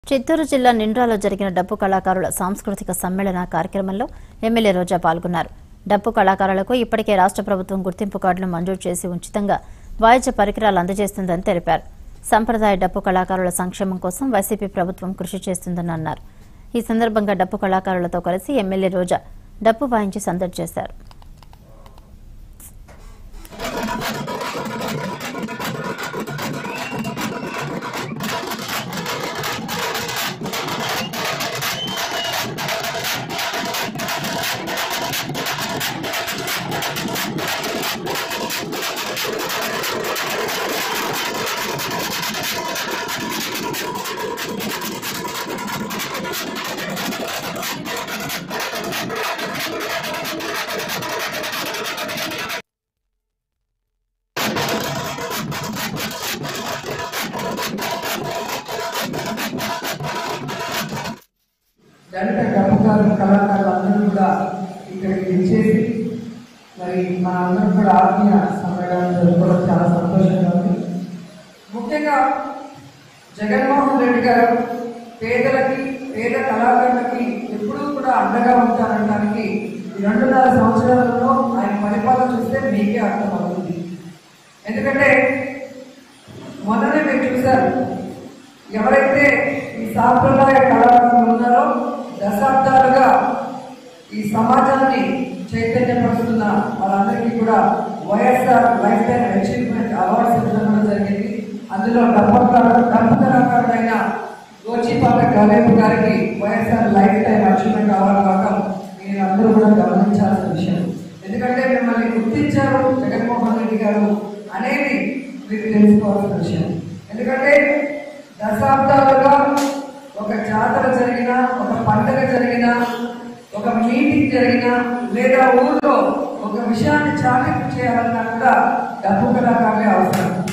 చిత్తూరు జిల్లా నిండ్రాలో జరిగిన డప్పు కళాకారుల సాంస్కృతిక సమ్మేళన కార్యక్రమంలో ఎమ్మెల్యే రోజా పాల్గొన్నారు డప్పు కళాకారులకు ఇప్పటికే రాష్ట్ర ప్రభుత్వం గుర్తింపు కార్డును మంజూరు చేసి ఉచితంగా వాయిద్య పరికరాలు అందజేస్తుందని తెలిపారు సంప్రదాయ డప్పు కళాకారుల సంక్షేమం కోసం వైసీపీ ప్రభుత్వం కృషి చేస్తుందని అన్నారు ఈ సందర్భంగా డప్పు కళాకారులతో కలిసి ఎమ్మెల్యే రోజా డప్పు వాయించి సందడి చేశారు దళిత కళాకారులు కళాకారులు అందరూ కూడా ఇక్కడికి విచ్చేసి మరి మన అందరం కూడా ఆత్మీయ సమ్మేళనం జరుపుకోవడం చాలా సంతోషంగా ఉంది ముఖ్యంగా జగన్మోహన్ రెడ్డి గారు పేదలకి పేద కళాకారులకి ఎప్పుడూ కూడా అండగా ఉంటారనడానికి ఈ రెండున్నర సంవత్సరాలలో ఆయన పరిపాలన చూస్తే మీకే అర్థమవుతుంది ఎందుకంటే మొన్ననే మీరు చూశారు ఎవరైతే ఈ సాంప్రదాయ కళాకారులు ఉన్నారో దశాబ్దాలుగా ఈ సమాజాన్ని చైతన్యపరుస్తున్న వాళ్ళందరికీ కూడా YSR life time achievement awards ఇవ్వడం జరిగింది అందులో డబ్బకారు డబ్బు కళాకారుడైన గోచిపాక గవేపు గారికి YSR life time achievement award రావడం మీరు అందరూ కూడా గమనించాల్సిన విషయం ఎందుకంటే మిమ్మల్ని గుర్తించారు జగన్మోహన్ రెడ్డి గారు అనేది మీరు తెలుసుకోవాల్సిన విషయం ఎందుకంటే దశాబ్దాలుగా ఒక జాతర జరిగినా ఒక పండుగ జరిగినా ఒక మీటింగ్ జరిగినా లేదా ఊళ్ళో ఒక విషయాన్ని చాటింపు చేయాలన్నా కూడా డబ్బు కళాకారులే అవసరం